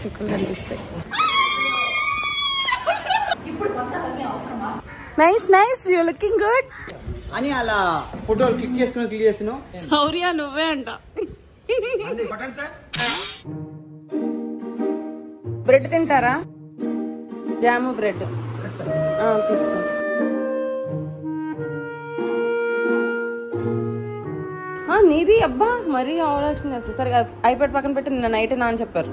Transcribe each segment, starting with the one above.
చుక్కలు కనిపిస్తాయి nice nice you looking good అని అలా ఫోటోలు క్లిక్ చేసుకుని క్లిక్ చేస్తున్నావు శౌర్య నువ్వే అంట బ్రెడ్ తింటారా జాము బ్రెడ్ తీసుకో ఆ, నీది అబ్బా మరీ ఆలోచన చేస్తుంది సరే ఐప్యాడ్ పక్కన పెట్టి నిన్న నైట్ నా అని చెప్పారు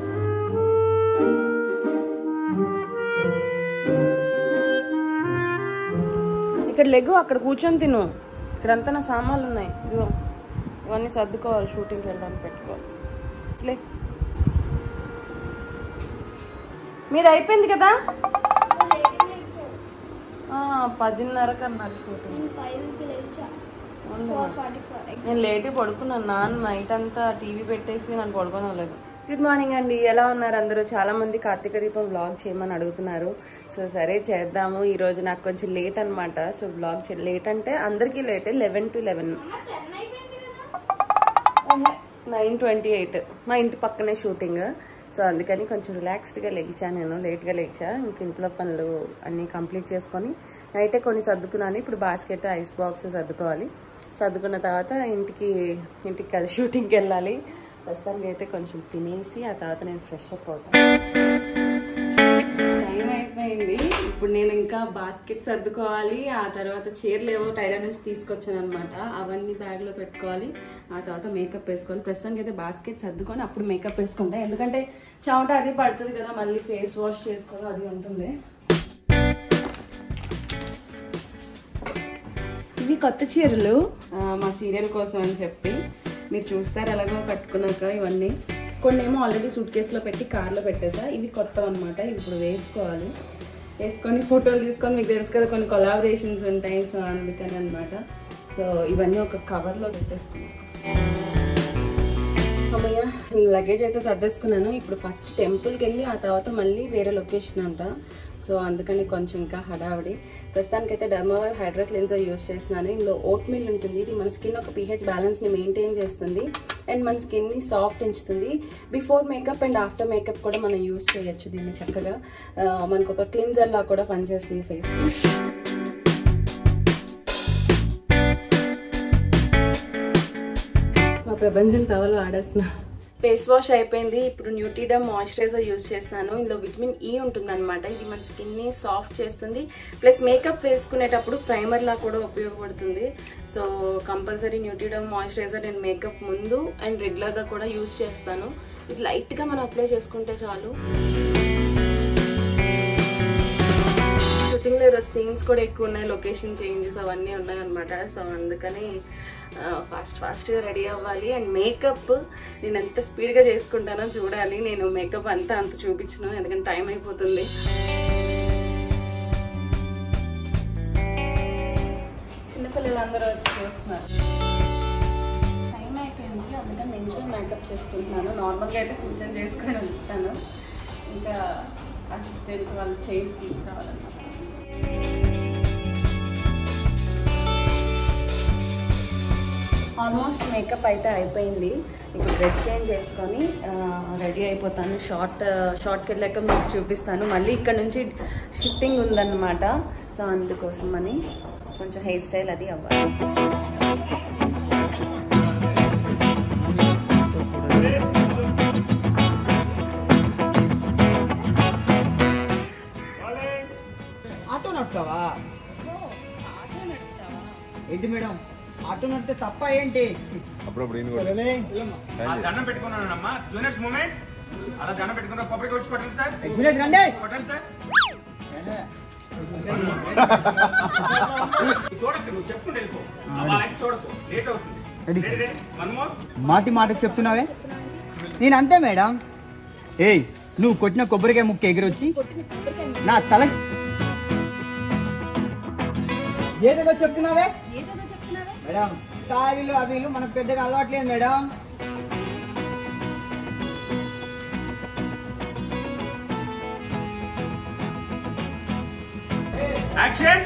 ఇక్కడ లెగ్గు అక్కడ కూర్చొని తిను ఇక్కడంతా నా సామాన్లు ఉన్నాయి ఇదిగో ఇవన్నీ సర్దుకోవాలి షూటింగ్కి వెళ్ళడానికి పెట్టుకోవాలి లే మీది అయిపోయింది కదా ఆ, పదిన్నరకు అన్నారు షూటింగ్ నేను లేట్ పడుకున్నాను నాన్న నైట్ అంతా టీవీ పెట్టేసి నన్ను పడుకోనలేదు గుడ్ మార్నింగ్ అండి ఎలా ఉన్నారు అందరూ చాలా మంది కార్తీక దీపం బ్లాగ్ చేయమని అడుగుతున్నారు సో సరే చేద్దాము ఈ రోజు నాకు కొంచెం లేట్ అన్నమాట సో బ్లాగ్ లేట్ అంటే అందరికీ లేటే eleven to eleven nine twenty eight మా ఇంటి పక్కనే షూటింగ్ సో అందుకని కొంచెం రిలాక్స్డ్గా లెగిచాను నేను లేట్గా లెగిచా ఇంక ఇంట్లో పనులు అన్నీ కంప్లీట్ చేసుకొని నైటే కొన్ని సర్దుకున్నాను ఇప్పుడు బాస్కెట్ ఐస్ బాక్స్ సర్దుకోవాలి సర్దుకున్న తర్వాత ఇంటికి ఇంటికి కదా షూటింగ్కి వెళ్ళాలి ప్రస్తుతానికి అయితే కొంచెం తినేసి ఆ తర్వాత నేను ఫ్రెష్ అప్ అవుతాను టైం అయిపోయింది ఇప్పుడు నేను ఇంకా బాస్కెట్ సర్దుకోవాలి ఆ తర్వాత చీరలు ఏవో టైలర్ నుంచి తీసుకొచ్చాను అనమాట అవన్నీ బ్యాగ్ లో పెట్టుకోవాలి ఆ తర్వాత మేకప్ వేసుకోవాలి ప్రస్తుతానికి అయితే బాస్కెట్ సర్దుకొని అప్పుడు మేకప్ వేసుకుంటా ఎందుకంటే చెమట అది పడుతుంది కదా మళ్ళీ ఫేస్ వాష్ చేసుకోవాలి అది ఉంటుంది ఇవి కొత్త చీరలు ఆ, మా సీరియల్ కోసం అని చెప్పి మీరు చూస్తారు ఎలాగో కట్టుకున్నాక ఇవన్నీ కొన్ని ఏమో ఆల్రెడీ సూట్ కేసులో పెట్టి కార్లో పెట్టేసా ఇవి కొత్త అనమాట ఇవి ఇప్పుడు వేసుకోవాలి వేసుకొని ఫోటోలు తీసుకొని మీకు తెలుసు కదా కొన్ని కొలాబరేషన్స్ ఉంటాయి సో అందుకని అనమాట సో ఇవన్నీ ఒక కవర్లో పెట్టేసుకున్నాను అమ్మయ్య లగేజ్ అయితే సర్దేసుకున్నాను ఇప్పుడు ఫస్ట్ టెంపుల్కి వెళ్ళి ఆ తర్వాత మళ్ళీ వేరే లొకేషన్ అంట సో అందుకని కొంచెం ఇంకా హడావిడి ప్రస్తుతానికైతే డర్మావర్ హైడ్రా క్లెన్జర్ యూస్ చేస్తున్నాను ఇందులో ఓట్ మిల్ ఉంటుంది ఇది మన స్కిన్ ఒక పీహెచ్ బ్యాలెన్స్ని మెయింటైన్ చేస్తుంది అండ్ మన స్కిన్ని సాఫ్ట్ ఉంచుతుంది before makeup and after makeup కూడా మనం యూస్ చేయొచ్చు దీన్ని చక్కగా ఆ, మనకు ఒక క్లిన్జర్ లా కూడా పనిచేస్తుంది ఫేస్ మా ప్రపంచం టవల్ వాడేస్తున్నా ఫేస్ వాష్ అయిపోయింది ఇప్పుడు న్యూట్రిడమ్ మాయిశ్చరైజర్ యూస్ చేస్తున్నాను ఇందులో విటమిన్ ఈ ఉంటుందన్నమాట ఇది మన స్కిన్ని సాఫ్ట్ చేస్తుంది ప్లస్ మేకప్ వేసుకునేటప్పుడు ప్రైమర్ లా కూడా ఉపయోగపడుతుంది సో కంపల్సరీ న్యూట్రిడమ్ మాయిశ్చరైజర్ నేను మేకప్ ముందు అండ్ రెగ్యులర్గా కూడా యూస్ చేస్తాను ఇది లైట్గా మనం అప్లై చేసుకుంటే చాలు షూటింగ్లో ఈరోజు సీన్స్ కూడా ఎక్కువ ఉన్నాయి లొకేషన్ చేంజెస్ అవన్నీ ఉన్నాయి అనమాట సో అందుకని ఫాస్ట్ ఫాస్ట్గా రెడీ అవ్వాలి అండ్ మేకప్ నేను ఎంత స్పీడ్గా చేసుకుంటానో చూడాలి నేను మేకప్ అంతా అంత చూపించను ఎందుకంటే టైం అయిపోతుంది చిన్నపిల్లలందరూ వచ్చి చూస్తున్నారు టైం అయిపోయింది అందుకని నించొని మేకప్ చేసుకుంటున్నాను నార్మల్గా అయితే కూర్చొని చేసుకొని వెళ్తాను ఇంకా అసిస్టెంట్ వాళ్ళు చైర్స్ తీసుకురావాలన్నమాట ఆల్మోస్ట్ మేకప్ అయితే అయిపోయింది ఇప్పుడు డ్రెస్ చేంజ్ చేసుకొని రెడీ అయిపోతాను షార్ట్ షార్ట్కి వెళ్ళాక మీకు చూపిస్తాను మళ్ళీ ఇక్కడ నుంచి షిఫ్టింగ్ ఉందన్నమాట సో అందుకోసమని కొంచెం హెయిర్ స్టైల్ అది అవ్వాలి ఆటో నడుపుతావా ఏంటి మేడం ఆటో నడితే తప్ప ఏంటి అప్పుడప్పుడు ఈయన కూడా ఆ దండం పెట్టుకున్నానమ్మా జూనియర్స్ మూమెంట్ అలా దండం పెట్టుకున్న కొబ్బరికి వచ్చి పట్టండి సార్ జూనియర్స్ రండి పట్టండి సార్ ఏహే. చూడకు నువ్వు చెప్పుకుంటే వెళ్ళిపో వాళ్ళకి చూడకు లేట్ అవుతుంది Ready. Ready, ready? One more. మాటి మాటకు చెప్తున్నావే నేను అంతే మేడం ఏయ్ నువ్వు కొట్టిన కొబ్బరికాయ ముక్క ఎగిరొచ్చి నా తల ఏదేదో చెప్తున్నావే మేడం సారీలు అవి ఇవి మనకు పెద్దగా అలవాట్లేదు మేడం Action.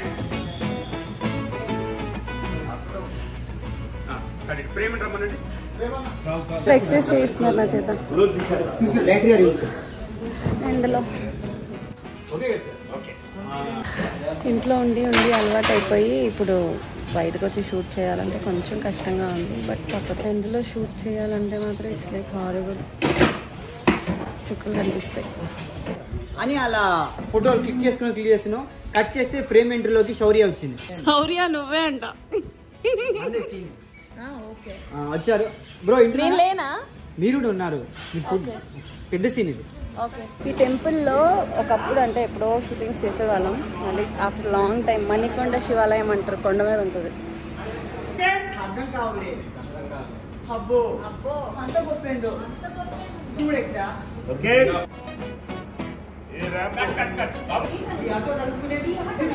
ఆ, సరే ప్రేమ రమ్మనండి ఎక్సర్సైజ్ చేస్తున్నారు నా చేత చూసి లైట్ గా చూసి ఎండలో ఓకే సార్ ఓకే ఇంట్లో ఉండి ఉండి అలవాటు అయిపోయి ఇప్పుడు బయటకు వచ్చి షూట్ చేయాలంటే కొంచెం కష్టంగా ఉంది బట్ కాకపోతే ఇందులో షూట్ చేయాలంటే మాత్రం ఇట్స్ లైక్ హారబుల్ చుక్కలు కనిపిస్తాయి అని అలా ఫోటోలు క్లిక్ చేసుకుని క్లిక్ చేస్తున్నాం కట్ చేస్తే ఫ్రేమ్ ఎంట్రీలోకి శౌర్య వచ్చింది శౌర్య నువ్వే అంట అదే scene. ఆ, వచ్చారు బ్రో ఇంట్లో నేను లేనా మీరు కూడా ఉన్నారు మీ ఫుడ్ పెద్ద సీన్ ఇది ఈ టెంపుల్లో ఒకప్పుడు అంటే ఎప్పుడో షూటింగ్స్ చేసేవాళ్ళం మళ్ళీ ఆఫ్టర్ లాంగ్ టైం మణికొండ శివాలయం అంటారు కొండ మీద ఉంటుంది అర్థం కావులే అబ్బో అబ్బో అంత గొప్పేందో చూడెక్సా ఓకే ఏ ర్యాప్ ఈ ఆటో నడుపుకునేది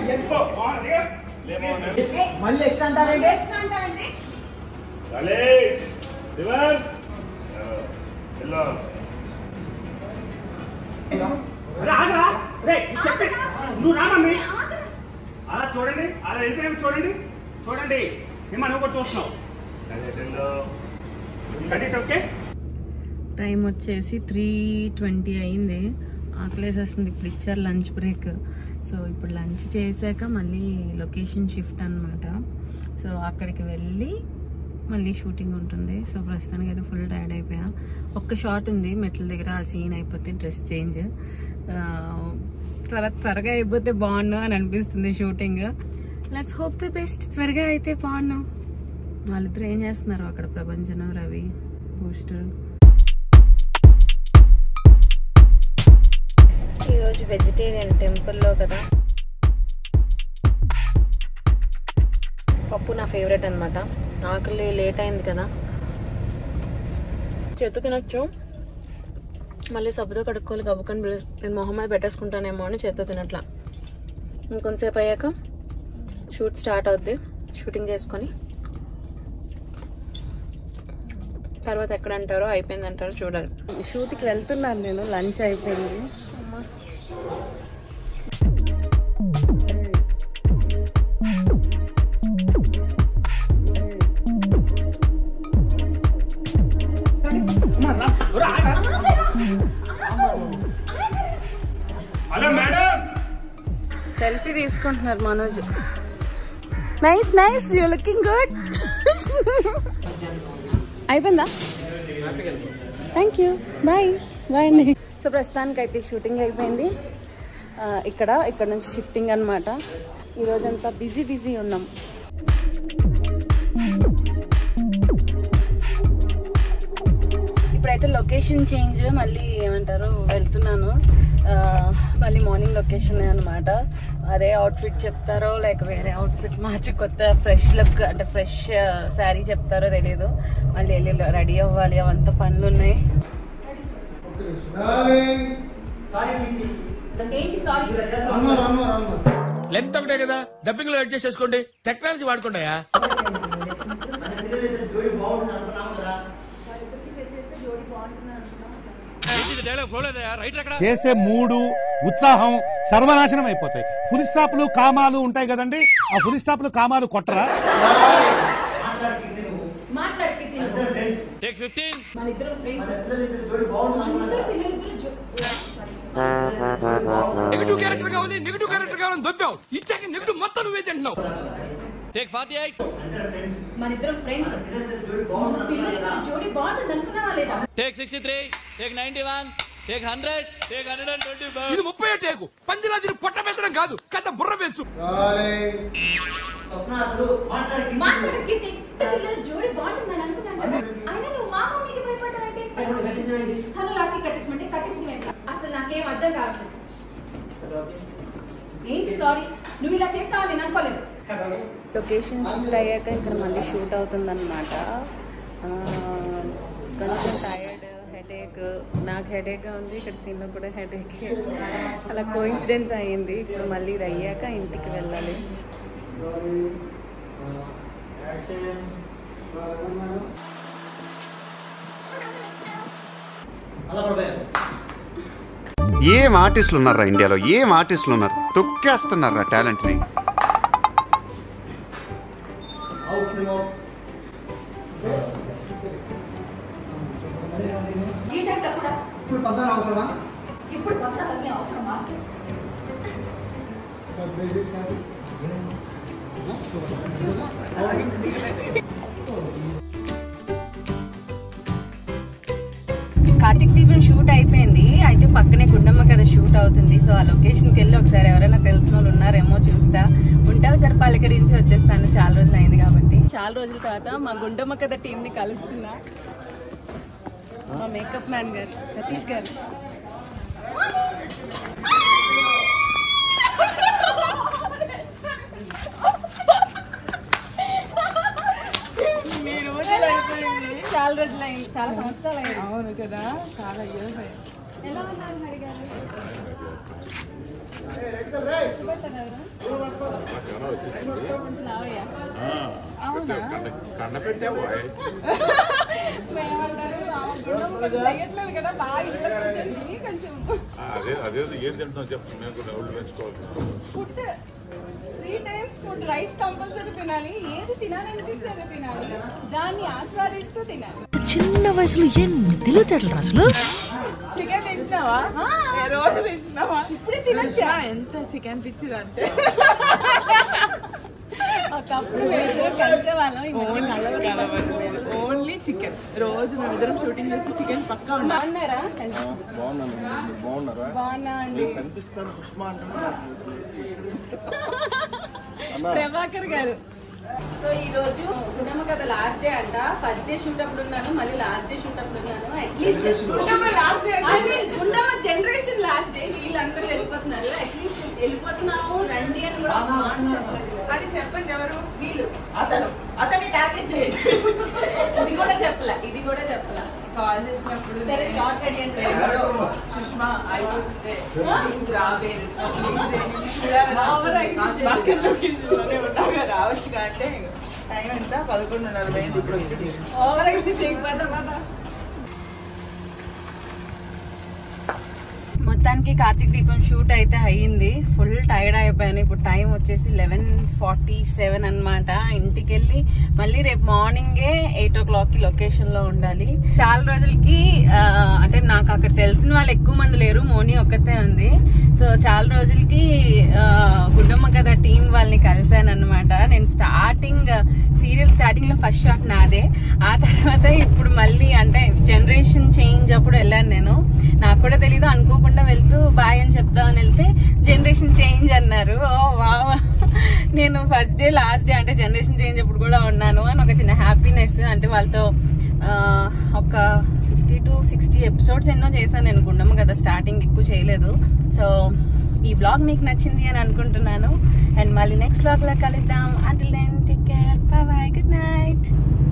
లేమోన్ మళ్ళీ ఎక్స్ట్రా అంటారంటే అలే రివర్స్ ఎల్లో రాగా రే చెప్పి నువ్వు రా మమ్మీ అలా చూడండి అలా వెళ్ళిపోయాము చూడండి చూడండి ఏమో నువ్వు కూడా చూస్తున్నావు ఎల్లో కరెక్ట్ ఓకే టైం వచ్చేసి త్రీ ట్వంటీ అయింది ఆకలేసేస్తుంది ఇప్పుడు ఇచ్చారు లంచ్ బ్రేక్ సో ఇప్పుడు లంచ్ చేశాక మళ్ళీ లొకేషన్ షిఫ్ట్ అన్నమాట సో అక్కడికి వెళ్ళి మళ్ళీ షూటింగ్ ఉంటుంది సో ప్రస్తుతానికి అయితే ఫుల్ టైర్డ్ అయిపోయా ఒక్క షాట్ ఉంది మెట్ల దగ్గర ఆ సీన్ అయిపోతే డ్రెస్ చేంజ్ త్వర త్వరగా అయిపోతే బాగుండు అని అనిపిస్తుంది shooting let's hope the best త్వరగా అయితే బాగుండు వాళ్ళిద్దరు ఏం చేస్తున్నారు అక్కడ ప్రపంచం రవి పోస్టర్ ఈరోజు వెజిటేరియన్ టెంపుల్లో కదా పప్పు నా ఫేవరెట్ అనమాట ఆకలి లేట్ అయింది కదా చేతు తినొచ్చు మళ్ళీ సబ్బుతో కడుక్కోవాలి గబుకని పిలుస్ నేను మొహం మీద పెట్టేసుకుంటానేమో అని చేత్తో తినట్లా ఇంకొంతసేపు అయ్యాక షూట్ స్టార్ట్ అవుద్ది షూటింగ్ చేసుకొని తర్వాత ఎక్కడ అంటారో అయిపోయింది అంటారో చూడాలి షూట్కి వెళ్తున్నాను నేను లంచ్ అయిపోయింది హలో మేడం సెల్ఫీ తీసుకుంటున్నారు Manoj nice nice you looking good అయిపోయిందా థ్యాంక్ యూ బాయ్ బాయ్ అండి సో ప్రస్తుతానికి అయితే షూటింగ్ అయిపోయింది ఆ, ఇక్కడ ఇక్కడ నుంచి షిఫ్టింగ్ అనమాట ఈరోజంతా బిజీ బిజీ ఉన్నాం ఇప్పుడైతే లొకేషన్ చేంజ్ మళ్ళీ ఏమంటారు వెళ్తున్నాను ఆ, మళ్ళీ మార్నింగ్ లొకేషన్ అనమాట అదే అవుట్ఫిట్ చెప్తారో లేక వేరే అవుట్ఫిట్ మార్చి కొత్త ఫ్రెష్ లుక్ అంటే ఫ్రెష్ శారీ చెప్తారో తెలియదు మళ్ళీ వెళ్ళి రెడీ అవ్వాలి అవంతా పనులు ఉన్నాయి లెంత్ ఒకటే కదా డబ్బింగ్ లో అడ్జస్ట్ చేసుకోండి టెక్నాలజీ వాడుకోండి చేసే మూడు ఉత్సాహం సర్వనాశనం అయిపోతాయి ఫుల్ స్టాప్లు కామాలు ఉంటాయి కదండి ఆ ఫుల్ స్టాప్లు కామాలు కొట్టరా టేక్ ఫిఫ్టీన్ నెగిటివ్ క్యారెక్టర్ కావాలి నెగిటివ్ క్యారెక్టర్ కావాలని దొబ్బావు ఇచ్చాక నెగిటివ్ మొత్తం నువ్వే తింటున్నావు take forty eight take sixty three take ninety one take hundred take hundred and twenty ఇది ముప్పై టేకు పందిలా దీన్ని పొట్ట పెంచడం కాదు కథ బుర్ర పెంచు మాట్లాడకి పిల్లల జోడి బాగుంటుందని అనుకున్నాను కదా అయినా నువ్వు మా మమ్మీకి భయపడ్డావంటే తను రాఖీ కట్టించమంటే కట్టించడం ఏంటి అసలు నాకేం అర్థం కావట్లేదు ఏంటి సారీ నువ్వు ఇలా చేస్తావని నేను అనుకోలేదు లొకేషన్ షిఫ్ట్ అయ్యాక ఇక్కడ మళ్ళీ షూట్ అవుతుందన్నమాట ఆ, కొంచెం టైర్డ్ హెడేక్ నాకు హెడేక్గా ఉంది ఇక్కడ సీన్లో కూడా హెడేక్ అలా కోఇన్సిడెన్స్ అయ్యింది ఇప్పుడు మళ్ళీ ఇది అయ్యాక ఇంటికి వెళ్ళాలి ఏం ఆర్టిస్టులు ఉన్నారా ఇండియాలో ఏం ఆర్టిస్టులు ఉన్నారు తొక్కేస్తున్నారా టాలెంట్ ని ఇప్పుడు పద్దాలు అవసరమా ఇప్పుడు కొత్తలన్నీ అవసరమా కార్తిక్ దీపం షూట్ అయిపోయింది అయితే పక్కనే గుండమ్మ కదా షూట్ అవుతుంది సో ఆ లొకేషన్కి వెళ్ళి ఒకసారి ఎవరైనా తెలిసిన వాళ్ళు ఉన్నారేమో చూస్తా ఉంటే ఒకసారి పలకరించి వచ్చేస్తాను చాలా రోజులు అయింది కాబట్టి చాలా రోజుల తర్వాత మా గుండమ్మ కథ టీం ని కలుస్తున్నా మా మేకప్ మ్యాన్ గారు సతీష్ గారు మీ రోజులు అయిపోయింది చాలా రోజులు అయింది చాలా సంవత్సరాలు అయింది అవును కదా చాలా ఇయర్స్ అయింది ఎలా ఉన్నారు హరి గారు కొంచెం లావయ్యా. అవునా? మేమంటారు, ఆ గుండమ్మ కొంచెం చెయ్యట్లేదు కదా, బాగా ఇంట్లో కూర్చొని కొంచెం అదే అదే ఏం తింటున్నావు చెప్పు మేము కూడా ఒళ్ళు పెంచుకోవాలి food three times food rice compulsory తినాలి ఏది తినాలనిపిస్తే అది తినాలి దాన్ని ఆస్వాదిస్తూ తినాలి చిన్న వయసులో ఎన్ని తెలివితేటలు అసలు చికెన్ తింటున్నావా రోజు తింటున్నావా ఇప్పుడే తినచ్చా ఎంత చికెన్ పిచ్చిది అంటే ఒకప్పుడు మేమిద్దరం కలిసే వాళ్ళం ఈ మధ్య కలవడం ఓన్లీ చికెన్ రోజు మేమిద్దరం షూటింగ్ చేస్తే చికెన్ పక్కా ఉండాలి బాగున్నారా బాగున్నారా బాగున్నా అండి కనిపిస్తాను పుష్ప ప్రభాకర్ గారు సో ఈ రోజు గుండమ్మ కథ లాస్ట్ డే అంట ఫస్ట్ డే షూట్ అప్పుడు ఉన్నాను మళ్ళీ లాస్ట్ డే షూట్ అప్పుడు ఉన్నాను at least Gundamma last day Gundamma generation last day వీళ్ళందరూ వెళ్ళిపోతున్నారు అట్లీస్ట్ వెళ్ళిపోతున్నాము రండి అని కూడా ఒక మాట చెప్పలేదు. అది చెప్పండి ఎవరు వీళ్ళు అతను అతన్ని టార్గెట్ చేయండి ఇది కూడా చెప్పలే ఇది కూడా చెప్పలే కాల్ చేసినప్పుడు సరే షార్ట్ రెడీ అంటే సుష్మా అయిపోతుంది ప్లీజ్ రావేరు Over action పక్కన లొకేషన్లోనే ఉండగా రావచ్చు అంటే టైం ఎంత పదకొండు నలభై ఐదు ఇప్పుడు వచ్చింది ఓవర్ యాక్షన్ చేయకపోతే పద మొత్తానికి కార్తీక్ దీపం షూట్ అయితే అయ్యింది ఫుల్ టైర్డ్ అయిపోయాను ఇప్పుడు టైం వచ్చేసి లెవెన్ ఫార్టీ సెవెన్ అనమాట ఇంటికి వెళ్ళి మళ్ళీ రేపు మార్నింగే ఎయిట్ ఓ క్లాక్ కి లొకేషన్ లో ఉండాలి చాలా రోజులకి ఆ, అంటే నాకు అక్కడ తెలిసిన వాళ్ళు ఎక్కువ మంది లేరు మోని ఒక్కతే ఉంది సో చాలా రోజులకి ఆ, గుడ్డమ్మ కథ టీం వాళ్ళని కలిశాను అనమాట నేను స్టార్టింగ్ సీరియల్ స్టార్టింగ్ లో ఫస్ట్ షాట్ నాదే ఆ తర్వాత ఇప్పుడు మళ్ళీ అంటే జనరేషన్ చేంజ్ అప్పుడు వెళ్ళాను నేను నాకు కూడా తెలీదు అనుకోకుండా వెళ్తూ బాయ్ అని చెప్దామని వెళ్తే జనరేషన్ చేంజ్ అన్నారు ఓ వావ్ నేను ఫస్ట్ డే లాస్ట్ డే అంటే జనరేషన్ చేంజ్ అప్పుడు కూడా ఉన్నాను అని ఒక చిన్న హ్యాపీనెస్ అంటే వాళ్ళతో ఆ, ఒక ఫిఫ్టీ టు సిక్స్టీ ఎపిసోడ్స్ ఎన్నో చేశాను నేను గుండమ్మ కదా స్టార్టింగ్ ఎక్కువ చేయలేదు సో ఈ వ్లాగ్ మీకు నచ్చింది అని అనుకుంటున్నాను అండ్ మళ్ళీ నెక్స్ట్ వ్లాగ్ లో కలుద్దాం until then take care bye bye good night